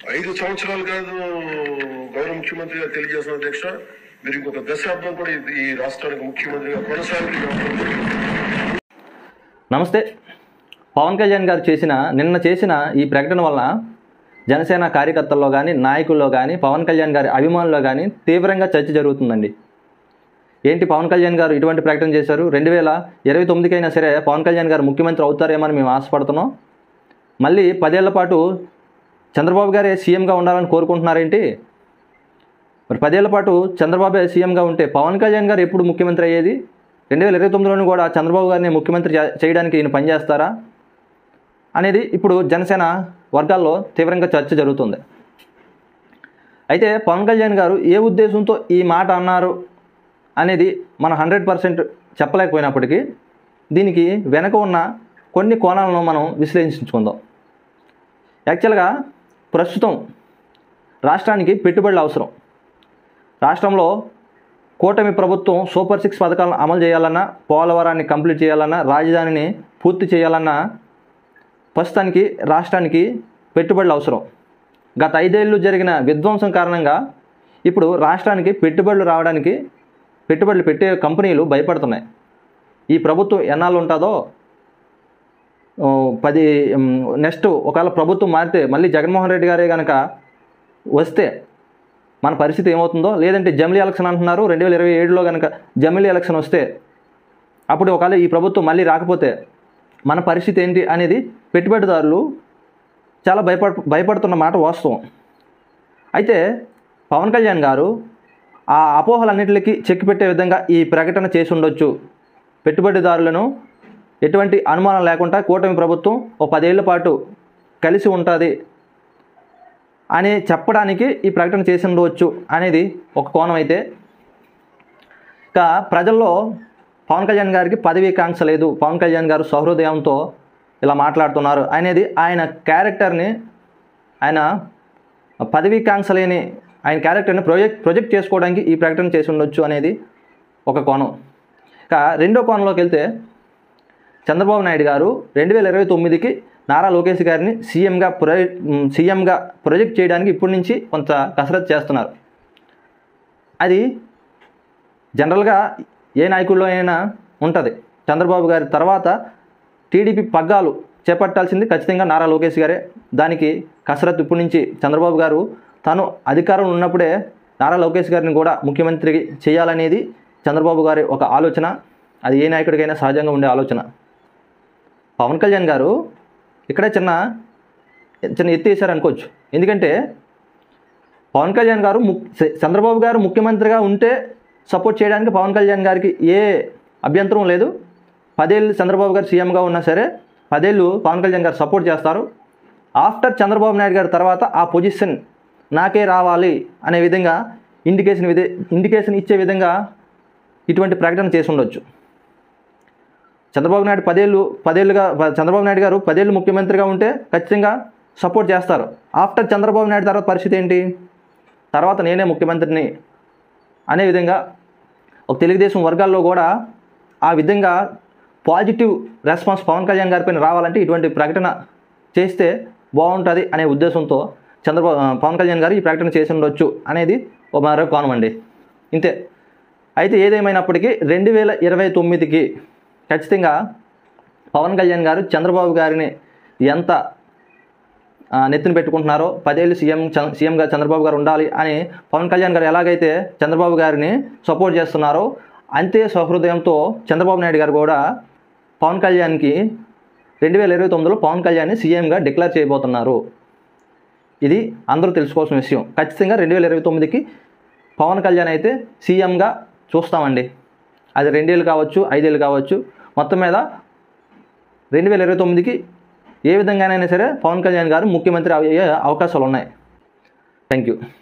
ఐదు సంవత్సరాలు కాదు గౌరవ ముఖ్యమంత్రి గారు తెలియజేసిన అధ్యక్ష మీరు ఇంకొక దశాబ్దం కూడా ఈ- ఈ రాష్ట్రానికి ముఖ్యమంత్రిగా కొనసాగి నమస్తే పవన్ కళ్యాణ్ గారు చేసిన నిన్న చేసిన ఈ ప్రకటన వల్ల జనసేన కార్యకర్తల్లో కానీ నాయకుల్లో కానీ పవన్ కళ్యాణ్ గారి అభిమానుల్లో కానీ తీవ్రంగా చర్చ జరుగుతుందండి ఏంటి పవన్ కళ్యాణ్ గారు ఇటువంటి ప్రకటన చేశారు రెండు వేల ఇరవై తొమ్మిదికైనా సరే పవన్ కళ్యాణ్ గారు ముఖ్యమంత్రి అవుతారేమని మేము ఆశపడుతున్నాం మళ్ళీ పదేళ్ల పాటు చంద్రబాబు గారే సీఎంగా ఉండాలని కోరుకుంటున్నారేంటి మరి పదేళ్ల పాటు చంద్రబాబు సీఎంగా ఉంటే పవన్ కళ్యాణ్ గారు ఎప్పుడు ముఖ్యమంత్రి అయ్యేది రెండు వేల ఇరవై తొమ్మిదిలోనూ కూడా చంద్రబాబు గారిని ముఖ్యమంత్రి చే- చేయడానికి ఈయన పనిచేస్తారా అనేది ఇప్పుడు జనసేన వర్గాల్లో తీవ్రంగా చర్చ జరుగుతుంది అయితే పవన్ కళ్యాణ్ గారు ఏ ఉద్దేశంతో ఈ మాట అన్నారు అనేది మనం హండ్రెడ్ పర్సెంట్ చెప్పలేకపోయినప్పటికీ దీనికి వెనక ఉన్న కొన్ని కోణాలను మనం విశ్లేషించుకుందాం యాక్చువల్గా ప్రస్తుతం రాష్ట్రానికి పెట్టుబడులు అవసరం రాష్ట్రంలో కూటమి ప్రభుత్వం సూపర్ సిక్స్ పథకాలను అమలు చేయాలన్నా పోలవరాన్ని కంప్లీట్ చేయాలన్నా రాజధానిని పూర్తి చేయాలన్నా ప్రస్తుతానికి రాష్ట్రానికి పెట్టుబడులు అవసరం గత ఐదేళ్లు జరిగిన విధ్వంసం కారణంగా ఇప్పుడు రాష్ట్రానికి పెట్టుబడులు రావడానికి పెట్టుబడులు పెట్టే కంపెనీలు భయపడుతున్నాయి ఈ ప్రభుత్వం ఎన్నాళ్ళు ఉంటుందో ఓ, పది ఉమ్, నెక్స్ట్ ఒకవేళ ప్రభుత్వం మారితే మళ్ళీ జగన్మోహన్ రెడ్డి గారే కనుక వస్తే మన పరిస్థితి ఏమవుతుందో లేదంటే జమిలీ ఎలక్షన్ అంటున్నారు రెండు వేల ఇరవై ఏడులో కనుక జమిలీ ఎలక్షన్ వస్తే అప్పుడు ఒకవేళ ఈ ప్రభుత్వం మళ్ళీ రాకపోతే మన పరిస్థితి ఏంటి అనేది పెట్టుబడిదారులు చాలా భయపడ భయపడుతున్న మాట వాస్తవం అయితే పవన్ కళ్యాణ్ గారు ఆ అపోహలన్నింటికి చెక్ పెట్టే విధంగా ఈ ప్రకటన చేసి ఉండొచ్చు పెట్టుబడిదారులను ఎటువంటి అనుమానం లేకుండా కూటమి ప్రభుత్వం ఓ పదేళ్ల పాటు కలిసి ఉంటుంది అని చెప్పడానికి ఈ ప్రకటన చేసి ఉండవచ్చు అనేది ఒక కోణం అయితే ఇక ప్రజల్లో పవన్ కళ్యాణ్ గారికి పదవీకాంక్ష లేదు పవన్ కళ్యాణ్ గారు సహృదయంతో ఇలా మాట్లాడుతున్నారు అనేది ఆయన క్యారెక్టర్ని ఆయన పదవీకాంక్ష లేని ఆయన క్యారెక్టర్ని ప్రొజెక్ట్ ప్రొజెక్ట్ చేసుకోవడానికి ఈ ప్రకటన చేసి ఉండొచ్చు అనేది ఒక కోణం ఇక రెండో కోణంలోకి వెళ్తే చంద్రబాబు నాయుడు గారు రెండు వేల ఇరవై తొమ్మిదికి నారా లోకేష్ గారిని సీఎంగా ప్రొజె సీఎంగా ప్రొజెక్ట్ చేయడానికి ఇప్పటి నుంచి కొంత కసరత్తు చేస్తున్నారు అది జనరల్గా ఏ నాయకుల్లో అయినా ఉంటుంది చంద్రబాబు గారి తర్వాత టీడీపీ పగ్గాలు చేపట్టాల్సింది ఖచ్చితంగా నారా లోకేష్ గారే దానికి కసరత్తు ఇప్పటి నుంచి చంద్రబాబు గారు తాను అధికారం ఉన్నప్పుడే నారా లోకేష్ గారిని కూడా ముఖ్యమంత్రి చేయాలనేది చంద్రబాబు గారి ఒక ఆలోచన అది ఏ నాయకుడికైనా సహజంగా ఉండే ఆలోచన పవన్ కళ్యాణ్ గారు ఇక్కడే చిన్న చిన్న ఎత్తి వేశారు అనుకోవచ్చు ఎందుకంటే పవన్ కళ్యాణ్ గారు ము చంద్రబాబు గారు ముఖ్యమంత్రిగా ఉంటే సపోర్ట్ చేయడానికి పవన్ కళ్యాణ్ గారికి ఏ అభ్యంతరం లేదు పదేళ్ళు చంద్రబాబు గారు సీఎంగా ఉన్నా సరే పదేళ్ళు పవన్ కళ్యాణ్ గారు సపోర్ట్ చేస్తారు ఆఫ్టర్ చంద్రబాబు నాయుడు గారి తర్వాత ఆ పొజిషన్ నాకే రావాలి అనే విధంగా ఇండికేషన్ విధే ఇండికేషన్ ఇచ్చే విధంగా ఇటువంటి ప్రకటన చేసి ఉండొచ్చు చంద్రబాబు నాయుడు పదేళ్ళు పదేళ్ళుగా చంద్రబాబు నాయుడు గారు పదేళ్ళు ముఖ్యమంత్రిగా ఉంటే ఖచ్చితంగా సపోర్ట్ చేస్తారు ఆఫ్టర్ చంద్రబాబు నాయుడు తర్వాత పరిస్థితి ఏంటి తర్వాత నేనే ముఖ్యమంత్రిని అనే విధంగా ఒక తెలుగుదేశం వర్గాల్లో కూడా ఆ విధంగా పాజిటివ్ రెస్పాన్స్ పవన్ కళ్యాణ్ గారిపైన రావాలంటే ఇటువంటి ప్రకటన చేస్తే బాగుంటుంది అనే ఉద్దేశంతో చంద్రబాబు పవన్ కళ్యాణ్ గారు ఈ ప్రకటన చేసి ఉండొచ్చు అనేది ఒక మరో కోణం అండి ఇంతే అయితే ఏదేమైనప్పటికీ రెండు వేల ఇరవై తొమ్మిదికి ఖచ్చితంగా పవన్ కళ్యాణ్ గారు చంద్రబాబు గారిని ఎంత ఆ, నెత్తిన పెట్టుకుంటున్నారో పదేళ్ళు సీఎం చ- సీఎంగా చంద్రబాబు గారు ఉండాలి అని పవన్ కళ్యాణ్ గారు ఎలాగైతే చంద్రబాబు గారిని సపోర్ట్ చేస్తున్నారో అంతే సహృదయంతో చంద్రబాబు నాయుడు గారు కూడా పవన్ కళ్యాణ్కి రెండు వేల ఇరవై తొమ్మిదిలో పవన్ కళ్యాణ్ని సీఎంగా డిక్లేర్ చేయబోతున్నారు ఇది అందరూ తెలుసుకోవాల్సిన విషయం ఖచ్చితంగా రెండు వేల ఇరవై తొమ్మిదికి పవన్ కళ్యాణ్ అయితే సీఎంగా చూస్తామండి అది రెండేళ్ళు కావచ్చు ఐదేళ్ళు కావచ్చు మొత్తం మీద రెండు వేల ఇరవై తొమ్మిదికి ఏ విధంగానైనా సరే పవన్ కళ్యాణ్ గారు ముఖ్యమంత్రి అయ్యే అవకాశాలు ఉన్నాయి థ్యాంక్ యూ